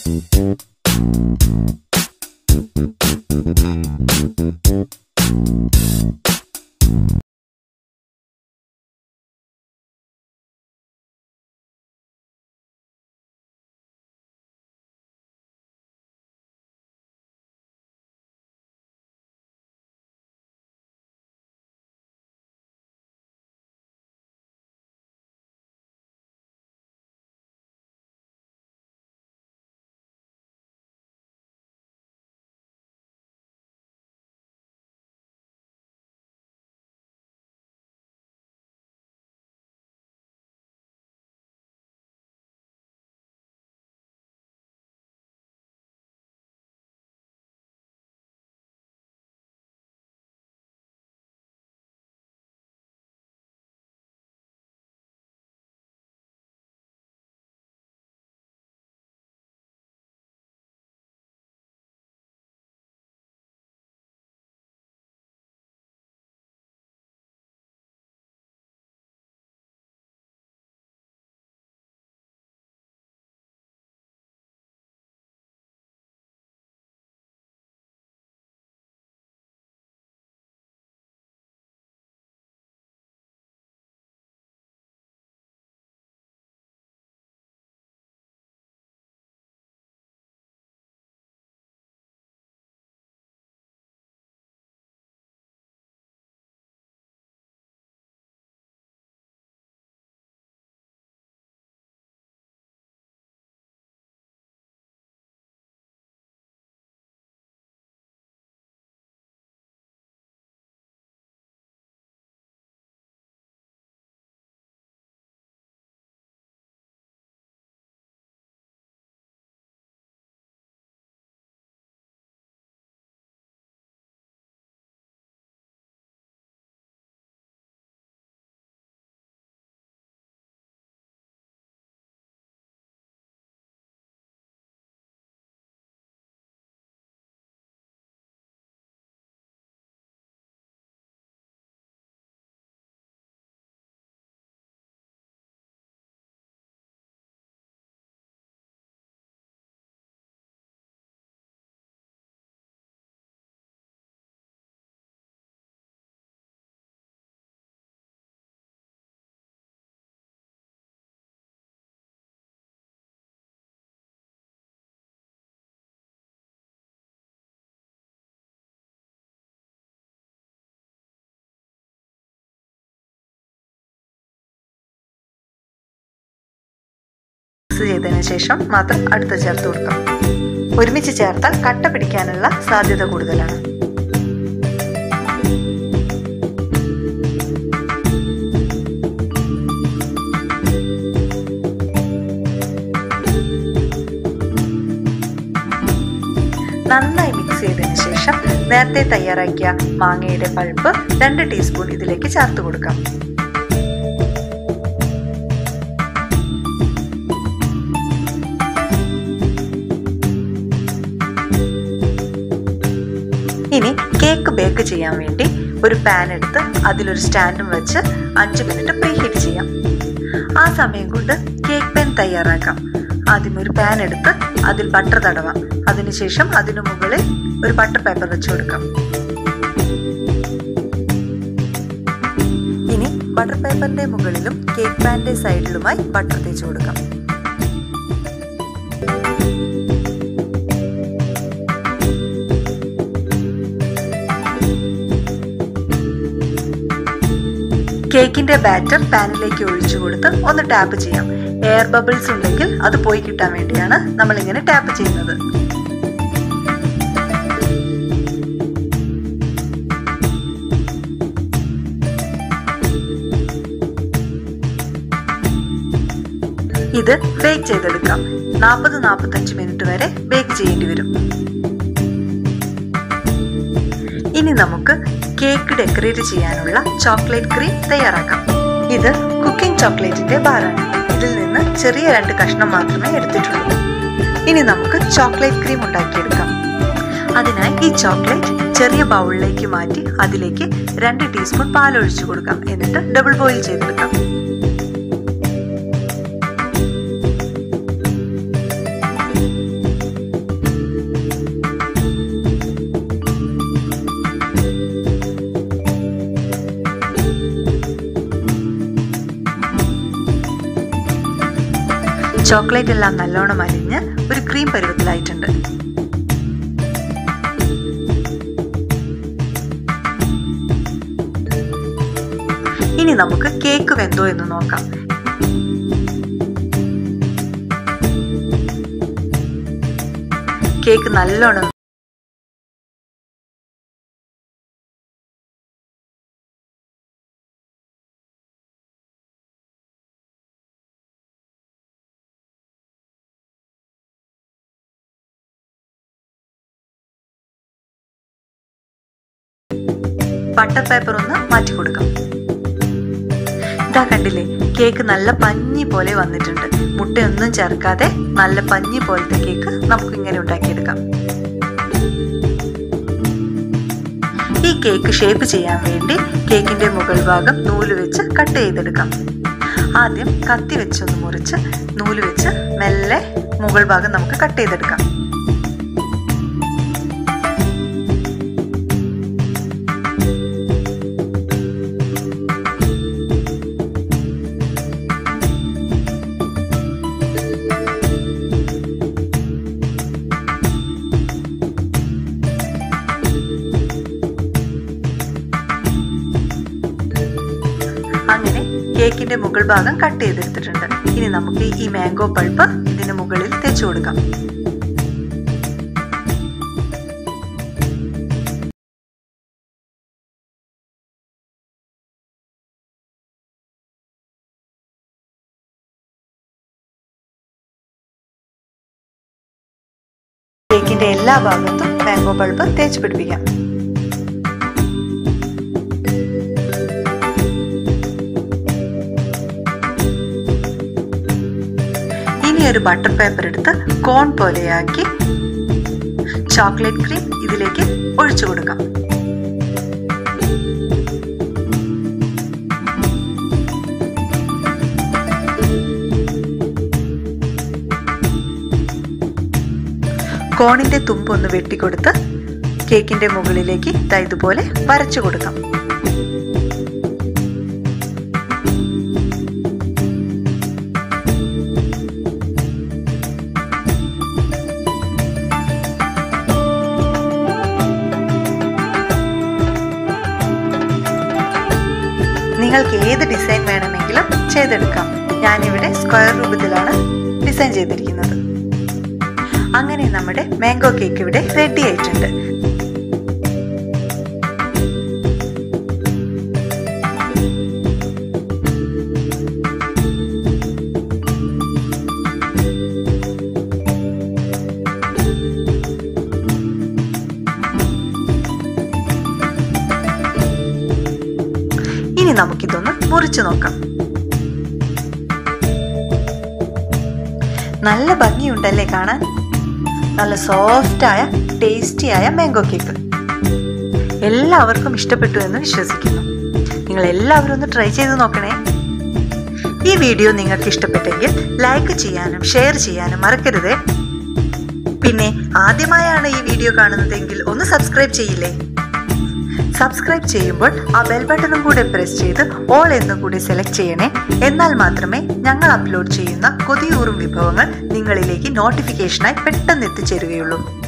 mix ചെയ്തതിന് ശേഷം മാത്രം അടുത്ത് ചേർത്ത് കൊടുക്കണം ഒരുമിച്ച് ചേർത്താൽ കട്ട പിടിക്കാനുള്ള സാധ്യത കൂടുതലാണ് നന്നായി മിക്സ് ചെയ്തതിന് ശേഷം നേരത്തെ തയ്യാറാക്കിയ മാങ്ങയുടെ പൾപ്പ് രണ്ട് ടീസ്പൂൺ ഇതിലേക്ക് ചേർത്ത് കൊടുക്കാം ഇനി കേക്ക് ബേക്ക് ചെയ്യാൻ വേണ്ടി ഒരു പാൻ എടുത്ത് അതിലൊരു സ്റ്റാൻഡും വെച്ച് അഞ്ച് മിനിറ്റ് പ്രീ ഹീറ്റ് ചെയ്യാം ആ സമയം കൊണ്ട് കേക്ക് പാൻ തയ്യാറാക്കാം ആദ്യം ഒരു പാൻ എടുത്ത് അതിൽ ബട്ടർ തടവാം അതിനുശേഷം അതിനു മുകളിൽ ഒരു ബട്ടർ പേപ്പർ വെച്ച് കൊടുക്കാം ഇനി ബട്ടർ പേപ്പറിന്റെ മുകളിലും കേക്ക് പാനിന്റെ സൈഡിലുമായി ബട്ടർ തേച്ച് കൊടുക്കാം കേക്കിന്റെ ബാറ്റർ പാനിലേക്ക് ഒഴിച്ചു കൊടുത്ത് ഒന്ന് ടാപ്പ് ചെയ്യാം എയർ ബബിൾസ് ഉണ്ടെങ്കിൽ അത് പോയി കിട്ടാൻ വേണ്ടിയാണ് നമ്മൾ ഇങ്ങനെ ടാപ്പ് ചെയ്യുന്നത് ഇത് ബേക്ക് ചെയ്തെടുക്കാം നാൽപ്പത് നാൽപ്പത്തഞ്ച് മിനിറ്റ് വരെ ബേക്ക് ചെയ്യേണ്ടി വരും ഇനി നമുക്ക് കേക്ക് ഡെക്കറേറ്റ് ചെയ്യാനുള്ള ചോക്ലേറ്റ് ക്രീം തയ്യാറാക്കാം ഇത് കുക്കിംഗ് ചോക്ലേറ്റിന്റെ ബാറാണ് ഇതിൽ നിന്ന് ചെറിയ രണ്ട് കഷ്ണം മാത്രമേ എടുത്തിട്ടുള്ളൂ ഇനി നമുക്ക് ചോക്ലേറ്റ് ക്രീം ഉണ്ടാക്കിയെടുക്കാം അതിനായി ഈ ചോക്ലേറ്റ് ചെറിയ ബൗളിലേക്ക് മാറ്റി അതിലേക്ക് രണ്ട് ടീസ്പൂൺ പാൽ ഒഴിച്ചു കൊടുക്കാം എന്നിട്ട് ഡബിൾ ബോയിൽ ചെയ്തെടുക്കാം ചോക്ലേറ്റ് എല്ലാം നല്ലോണം അലിഞ്ഞ് ഒരു ക്രീം പരുവത്തിലായിട്ടുണ്ട് ഇനി നമുക്ക് കേക്ക് വെന്തോ എന്ന് നോക്കാം കേക്ക് നല്ലോണം ബട്ടർ പേപ്പർ ഒന്ന് മാറ്റി കൊടുക്കാം ഇതാ കണ്ടില്ലേ കേക്ക് നല്ല പഞ്ഞി പോലെ വന്നിട്ടുണ്ട് മുട്ടയൊന്നും ചേർക്കാതെ നല്ല പഞ്ഞി പോലത്തെ കേക്ക് നമുക്ക് ഇങ്ങനെ ഉണ്ടാക്കിയെടുക്കാം ഈ കേക്ക് ഷേപ്പ് ചെയ്യാൻ വേണ്ടി കേക്കിന്റെ മുകൾ ഭാഗം നൂല് വെച്ച് കട്ട് ചെയ്തെടുക്കാം ആദ്യം കത്തി വെച്ചൊന്ന് മുറിച്ച് നൂല് വെച്ച് മെല്ലെ മുകൾ ഭാഗം നമുക്ക് കട്ട് ചെയ്തെടുക്കാം അങ്ങനെ കേക്കിന്റെ മുകൾ ഭാഗം കട്ട് ചെയ്തെടുത്തിട്ടുണ്ട് ഇനി നമുക്ക് ഈ മാംഗോ പൾപ്പ് ഇതിന് മുകളിൽ തേച്ചു കൊടുക്കാം കേക്കിന്റെ എല്ലാ ഭാഗത്തും മാംഗോ പൾപ്പ് തേച്ച് പിടിപ്പിക്കാം ഇനി ഒരു ബട്ടർ പേപ്പർ എടുത്ത് കോൺ പോലെയാക്കി ചോക്ലേറ്റ് ക്രീം ഇതിലേക്ക് ഒഴിച്ചു കൊടുക്കാം കോണിന്റെ തുമ്പ് ഒന്ന് വെട്ടിക്കൊടുത്ത് കേക്കിന്റെ മുകളിലേക്ക് ദാ ഇതുപോലെ വരച്ചു കൊടുക്കാം നിങ്ങൾക്ക് ഏത് ഡിസൈൻ വേണമെങ്കിലും ചെയ്തെടുക്കാം ഞാനിവിടെ സ്ക്വയർ രൂപത്തിലാണ് ഡിസൈൻ ചെയ്തിരിക്കുന്നത് അങ്ങനെ നമ്മുടെ മാംഗോ കേക്ക് ഇവിടെ റെഡി ആയിട്ടുണ്ട് ഇനി നമുക്കിതൊന്ന് മുറിച്ചു നോക്കാം നല്ല ഭംഗിയുണ്ടല്ലേ കാണാൻ നല്ല സോഫ്റ്റായ ടേസ്റ്റിയായ മാംഗോ കേക്ക് എല്ലാവർക്കും ഇഷ്ടപ്പെട്ടു എന്ന് വിശ്വസിക്കുന്നു നിങ്ങൾ എല്ലാവരും ഒന്ന് ട്രൈ ചെയ്ത് നോക്കണേ ഈ വീഡിയോ നിങ്ങൾക്ക് ഇഷ്ടപ്പെട്ടെങ്കിൽ ലൈക്ക് ചെയ്യാനും ഷെയർ ചെയ്യാനും മറക്കരുതേ പിന്നെ ആദ്യമായാണ് ഈ വീഡിയോ കാണുന്നതെങ്കിൽ ഒന്ന് സബ്സ്ക്രൈബ് ചെയ്യില്ലേ സബ്സ്ക്രൈബ് ചെയ്യുമ്പോൾ ആ ബെൽ ബട്ടണും കൂടെ പ്രസ് ചെയ്ത് ഓൾ എന്നും കൂടി സെലക്ട് ചെയ്യണേ എന്നാൽ മാത്രമേ ഞങ്ങൾ അപ്ലോഡ് ചെയ്യുന്ന കൊതിയൂറും വിഭവങ്ങൾ നിങ്ങളിലേക്ക് നോട്ടിഫിക്കേഷനായി പെട്ടെന്ന് എത്തിച്ചേരുകയുള്ളൂ